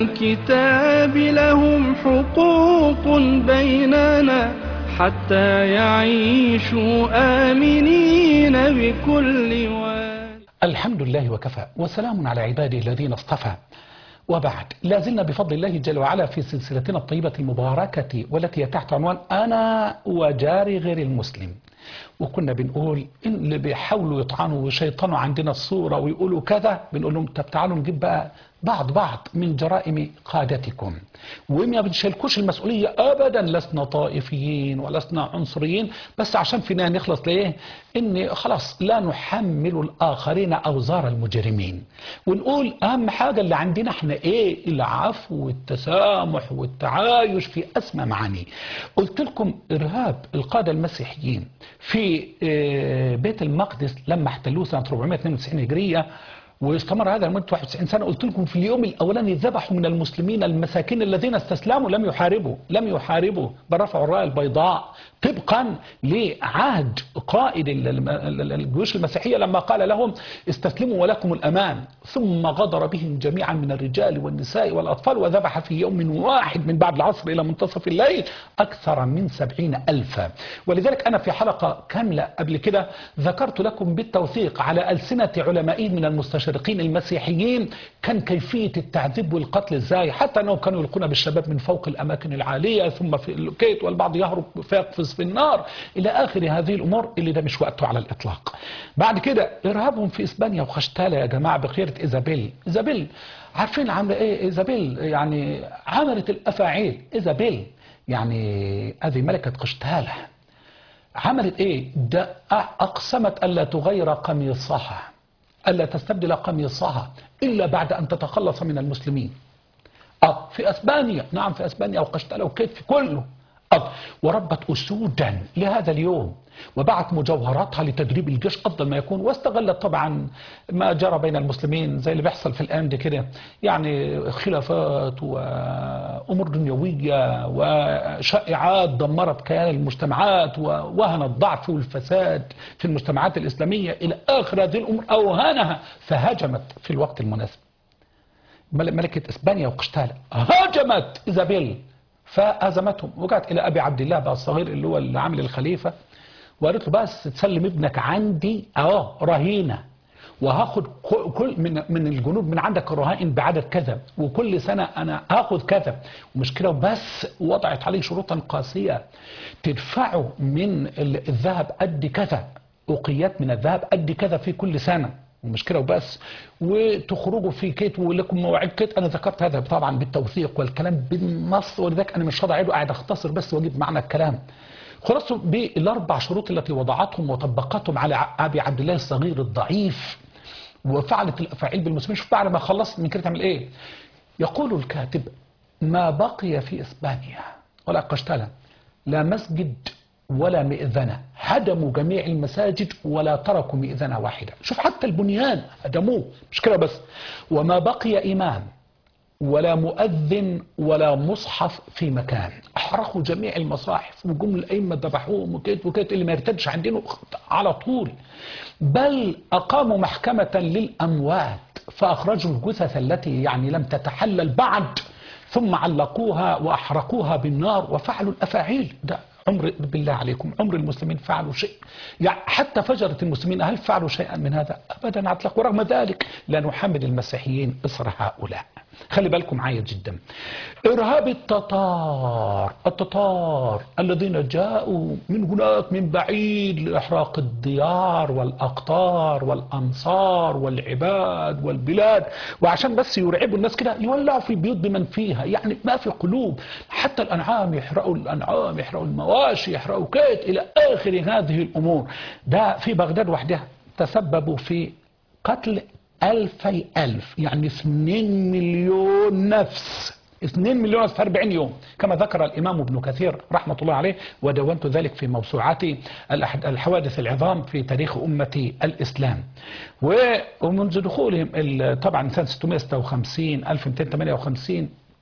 الكتاب لهم حقوق بيننا حتى يعيشوا آمنين بكل واد الحمد لله وكفى وسلام على عباده الذين اصطفى وبعد لا زلنا بفضل الله جل وعلا في سلسلتنا الطيبة المباركة والتي هي تحت عنوان أنا وجاري غير المسلم وكنا بنقول إن اللي بيحاولوا يطعنوا ويشيطنوا عندنا الصورة ويقولوا كذا بنقول لهم طب تعالوا نجيب بقى بعض بعض من جرائم قادتكم وما بنشيلكوش المسؤولية أبدا لسنا طائفيين ولسنا عنصريين بس عشان فينا نخلص ليه إن خلاص لا نحمل الآخرين أوزار المجرمين ونقول أهم حاجة اللي عندنا احنا إيه العفو والتسامح والتعايش في أسمى معاني قلت لكم إرهاب القادة المسيحيين في آه، بيت المقدس لما احتلوه سنة 492 هجرية واستمر هذا لمدة 91 سنة قلت لكم في اليوم الأولاني ذبحوا من المسلمين المساكين الذين استسلموا لم يحاربوا لم يحاربوا بل رفعوا الراية البيضاء طبقا لعهد قائد ال- ال- ال- الجيوش المسيحية لما قال لهم استسلموا ولكم الأمان ثم غدر بهم جميعا من الرجال والنساء والأطفال وذبح في يوم واحد من بعد العصر إلى منتصف الليل أكثر من سبعين ألفا ولذلك أنا في حلقة كاملة قبل كده ذكرت لكم بالتوثيق على ألسنة علمائين من المستشرقين المسيحيين كان كيفية التعذيب والقتل ازاي حتى أنهم كانوا يلقون بالشباب من فوق الأماكن العالية ثم في اللوكيت والبعض يهرب فيقفز في النار إلى آخر هذه الأمور اللي ده مش وقته على الإطلاق بعد كده إرهابهم في إسبانيا وخشتالة يا جماعة بخيرة إيزابيل إيزابيل عارفين عاملة إيه إيزابيل يعني عملت الأفاعيل إيزابيل يعني هذه ملكة قشتالة عملت ايه ده اقسمت الا تغير قميصها الا تستبدل قميصها الا بعد ان تتخلص من المسلمين اه في اسبانيا نعم في اسبانيا وقشتله وكيف في كله اه وربت اسودا لهذا اليوم وبعت مجوهراتها لتدريب الجيش افضل ما يكون واستغلت طبعا ما جرى بين المسلمين زي اللي بيحصل في الايام دي كده يعني خلافات وامور دنيويه وشائعات دمرت كيان المجتمعات ووهن الضعف والفساد في المجتمعات الاسلاميه الى اخر هذه الامور اوهانها فهجمت في الوقت المناسب مل- ملكة إسبانيا وقشتالة هاجمت إيزابيل فهزمتهم وجاءت إلى أبي عبد الله بقى الصغير اللي هو اللي عامل الخليفة وقالت له بس تسلم ابنك عندي أهو رهينة وهاخد ك- كل من من الجنود من عندك الرهائن بعدد كذا وكل سنة أنا هاخد كذا ومش كده وبس وضعت عليه شروطا قاسية تدفعوا من ال- الذهب قد كذا أوقيات من الذهب قد كذا في كل سنة ومش كده وبس وتخرجوا في كيت ولكم مواعيد كيت انا ذكرت هذا طبعا بالتوثيق والكلام بالنص ولذلك انا مش راضي اعيده قاعد اختصر بس واجيب معنى الكلام خلاص بالاربع شروط التي وضعتهم وطبقتهم على ع- ابي عبد الله الصغير الضعيف وفعلت الافاعيل بالمسلمين شوف بعد ما خلصت من كده تعمل ايه يقول الكاتب ما بقي في اسبانيا ولا قشتله لا مسجد ولا مئذنة هدموا جميع المساجد ولا تركوا مئذنة واحدة شوف حتى البنيان هدموه مش كده بس وما بقي إمام ولا مؤذن ولا مصحف في مكان احرقوا جميع المصاحف وجم الأئمة ذبحوهم وكيت وكيت اللي ما يرتدش عندنا على طول بل أقاموا محكمة للأموات فأخرجوا الجثث التي يعني لم تتحلل بعد ثم علقوها وأحرقوها بالنار وفعلوا الأفاعيل ده عمر بالله عليكم عمر المسلمين فعلوا شيء يعني حتى فجرة المسلمين هل فعلوا شيئا من هذا أبدا على الإطلاق ورغم ذلك لا نحمل المسيحيين إصر هؤلاء خلي بالكم معايا جدا إرهاب التتار التتار الذين جاءوا من هناك من بعيد لإحراق الديار والأقطار والأمصار والعباد والبلاد وعشان بس يرعبوا الناس كده يولعوا في البيوت بمن فيها يعني ما في قلوب حتى الأنعام يحرقوا الأنعام يحرقوا المواشي يحرقوا كيت إلى آخر هذه الأمور ده في بغداد وحدها تسببوا في قتل ألفي ألف يعني 2 مليون نفس 2 مليون في 40 يوم كما ذكر الإمام ابن كثير رحمة الله عليه ودونت ذلك في موسوعاتي الأحد- الحوادث العظام في تاريخ أمة الإسلام و- ومنذ دخولهم ال- طبعا سنة 656 1258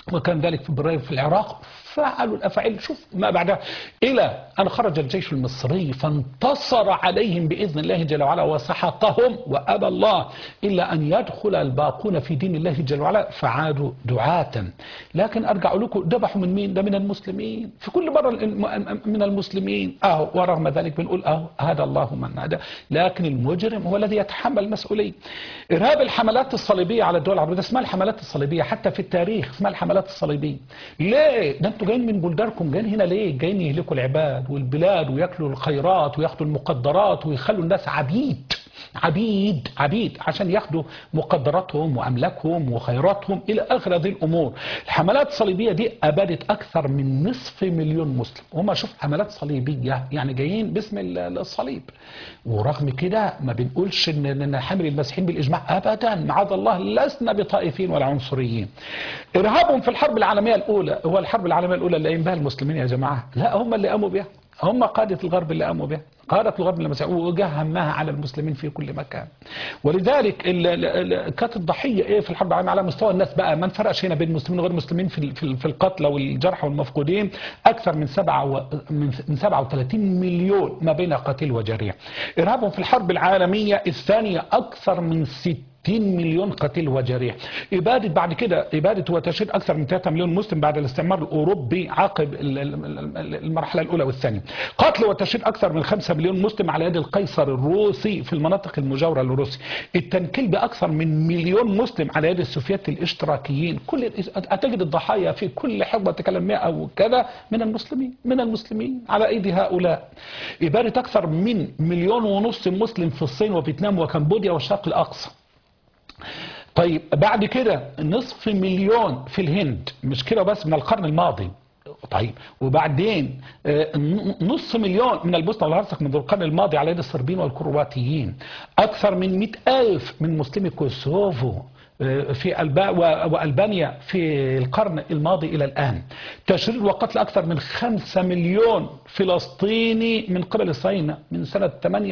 وكان ذلك في فبراير في العراق فعلوا الأفاعيل شوف ما بعدها إلى أن خرج الجيش المصري فانتصر عليهم بإذن الله جل وعلا وسحقهم وأبى الله إلا أن يدخل الباقون في دين الله جل وعلا فعادوا دعاة لكن أرجع لكم ذبحوا من مين ده من المسلمين في كل مرة الم- من المسلمين أهو ورغم ذلك بنقول أهو هذا الله من هذا لكن المجرم هو الذي يتحمل المسؤولية إرهاب الحملات الصليبية على الدول العربية ده اسمها الحملات الصليبية حتى في التاريخ اسمها الحملات الصليبية ليه ده انتوا جايين من بلدانكم جايين هنا ليه جايين يهلكوا العباد والبلاد وياكلوا الخيرات وياخدوا المقدرات ويخلوا الناس عبيد عبيد عبيد عشان ياخدوا مقدراتهم واملاكهم وخيراتهم الى اخر هذه الامور الحملات الصليبيه دي ابادت اكثر من نصف مليون مسلم وهم شوف حملات صليبيه يعني جايين باسم ال- الصليب ورغم كده ما بنقولش ان إن حامل المسيحيين بالاجماع ابدا معاذ الله لسنا بطائفين ولا عنصريين ارهابهم في الحرب العالميه الاولى هو الحرب العالميه الاولى اللي قايم بها المسلمين يا جماعه لا هم اللي قاموا بها هم قادة الغرب اللي قاموا بها قادة الغرب المسيحية وجه همها على المسلمين في كل مكان ولذلك ال- ال- ال- كانت الضحية ايه في الحرب العالمية على مستوى الناس بقى ما نفرقش هنا بين المسلمين وغير المسلمين في ال- في ال- في القتلى والجرحى والمفقودين اكثر من سبعة و- من من 37 مليون ما بين قتيل وجريح ارهابهم في الحرب العالمية الثانية اكثر من 60 مليون قتيل وجريح إبادة بعد كده إبادة وتشريد أكثر من 3 مليون مسلم بعد الاستعمار الأوروبي عقب ال- ال- ال- المرحلة الأولى والثانية قتل وتشريد أكثر من 5 مليون مسلم على يد القيصر الروسي في المناطق المجاورة لروسيا التنكيل بأكثر من مليون مسلم على يد السوفيت الاشتراكيين كل أتجد الضحايا في كل حقبة تكلم 100 أو كذا من المسلمين من المسلمين على أيدي هؤلاء إبادة أكثر من مليون ونصف مسلم في الصين وفيتنام وكمبوديا والشرق الأقصى طيب بعد كده نصف مليون في الهند مش كده بس من القرن الماضي طيب وبعدين آه، ن- نص مليون من البوسنة والهرسك منذ القرن الماضي على يد الصربيين والكرواتيين أكثر من مئة ألف من مسلمي كوسوفو آه، في ألبا و- وألبانيا في القرن الماضي إلى الآن تشريد وقتل أكثر من خمسة مليون فلسطيني من قبل الصهاينة من سنة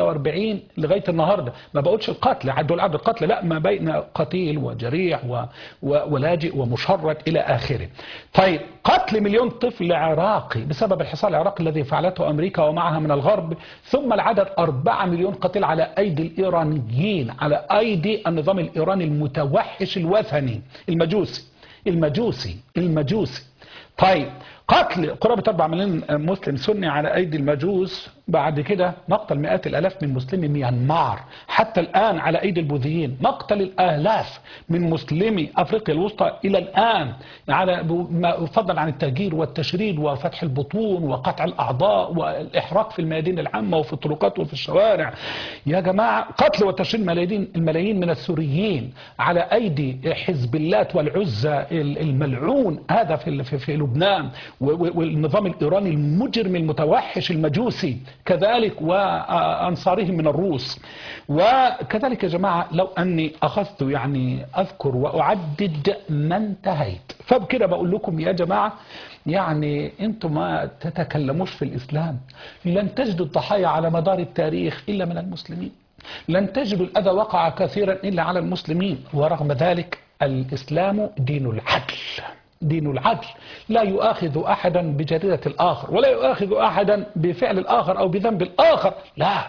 48 لغاية النهاردة ما بقولش القتل عدوا العدد القتل لا ما بين قتيل وجريح و... و... ولاجئ ومشرد إلى آخره طيب قتل مليون طفل عراقي بسبب الحصار العراقي الذي فعلته أمريكا ومعها من الغرب ثم العدد 4 مليون قتيل على أيدي الإيرانيين على أيدي النظام الإيراني المتوحش الوثني المجوسي المجوسي المجوسي طيب قتل قرابة 4 مليون مسلم سني على أيدي المجوس بعد كده مقتل مئات الآلاف من مسلمي ميانمار حتى الآن على أيدي البوذيين مقتل الآلاف من مسلمي أفريقيا الوسطى إلى الآن على ما- فضلا عن التهجير والتشريد وفتح البطون وقطع الأعضاء والإحراق في الميادين العامة وفي الطرقات وفي الشوارع يا جماعة قتل وتشريد ملايين الملايين من السوريين على أيدي حزب اللات والعزى الملعون هذا في في- في لبنان و- و- والنظام الإيراني المجرم المتوحش المجوسي كذلك وأنصارهم من الروس وكذلك يا جماعة لو أني أخذت يعني أذكر وأعدد ما انتهيت فبكده بقول لكم يا جماعة يعني انتم ما تتكلموش في الإسلام لن تجدوا الضحايا على مدار التاريخ إلا من المسلمين لن تجدوا الأذى وقع كثيرا إلا على المسلمين ورغم ذلك الإسلام دين العدل دين العدل لا يؤاخذ أحدا بجريرة الآخر ولا يؤاخذ أحدا بفعل الآخر أو بذنب الآخر لا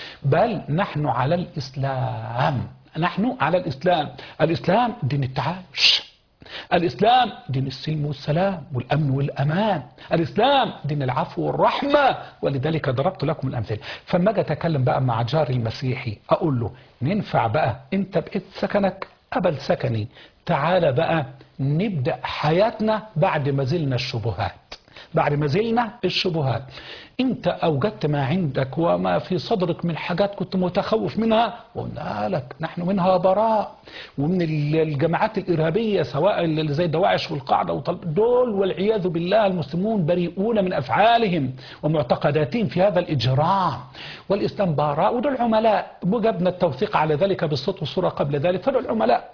بل نحن على الإسلام نحن على الإسلام الإسلام دين التعايش الإسلام دين السلم والسلام والأمن والأمان الإسلام دين العفو والرحمة ولذلك ضربت لكم الأمثلة فما أجي أتكلم بقى مع جاري المسيحي أقول له ننفع بقى أنت بقيت سكنك قبل سكني تعال بقى نبدأ حياتنا بعد ما زلنا الشبهات بعد ما زلنا الشبهات انت اوجدت ما عندك وما في صدرك من حاجات كنت متخوف منها وقلنا لك نحن منها براء ومن ال- الجماعات الارهابيه سواء اللي زي دواعش والقاعده وطل... دول والعياذ بالله المسلمون بريئون من افعالهم ومعتقداتهم في هذا الاجرام والاسلام براء ودول عملاء وجبنا التوثيق على ذلك بالصوت والصوره قبل ذلك فدول عملاء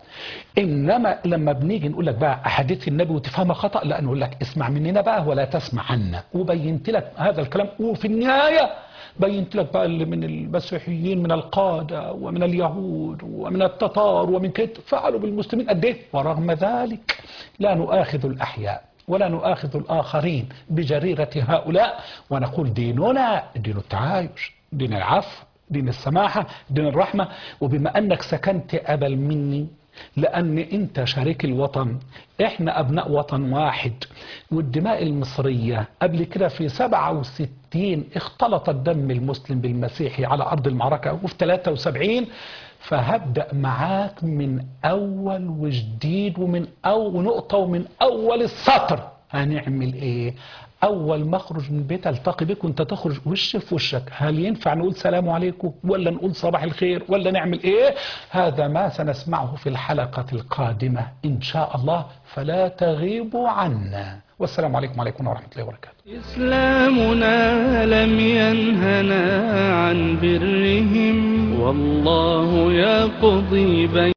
انما لما بنيجي نقول لك بقى احاديث النبي وتفهمها خطا لا نقول لك اسمع مننا بقى ولا تسمع عنا وبينت لك هذا الكلام وفي النهاية بينت لك بقى اللي من المسيحيين من القادة ومن اليهود ومن التتار ومن كده فعلوا بالمسلمين قد ايه ورغم ذلك لا نؤاخذ الأحياء ولا نؤاخذ الآخرين بجريرة هؤلاء ونقول ديننا دين التعايش دين العفو دين السماحة دين الرحمة وبما أنك سكنت أبل مني لأن أنت شريك الوطن إحنا أبناء وطن واحد والدماء المصرية قبل كده في 67 اختلط الدم المسلم بالمسيحي على أرض المعركة وفي 73 فهبدأ معاك من أول وجديد ومن أول نقطة ومن أول السطر هنعمل إيه أول ما أخرج من بيت ألتقي بك وأنت تخرج وش في وشك هل ينفع نقول سلام عليكم ولا نقول صباح الخير ولا نعمل إيه هذا ما سنسمعه في الحلقة القادمة إن شاء الله فلا تغيبوا عنا والسلام عليكم وعليكم ورحمة الله وبركاته إسلامنا لم ينهنا عن برهم والله يقضي بين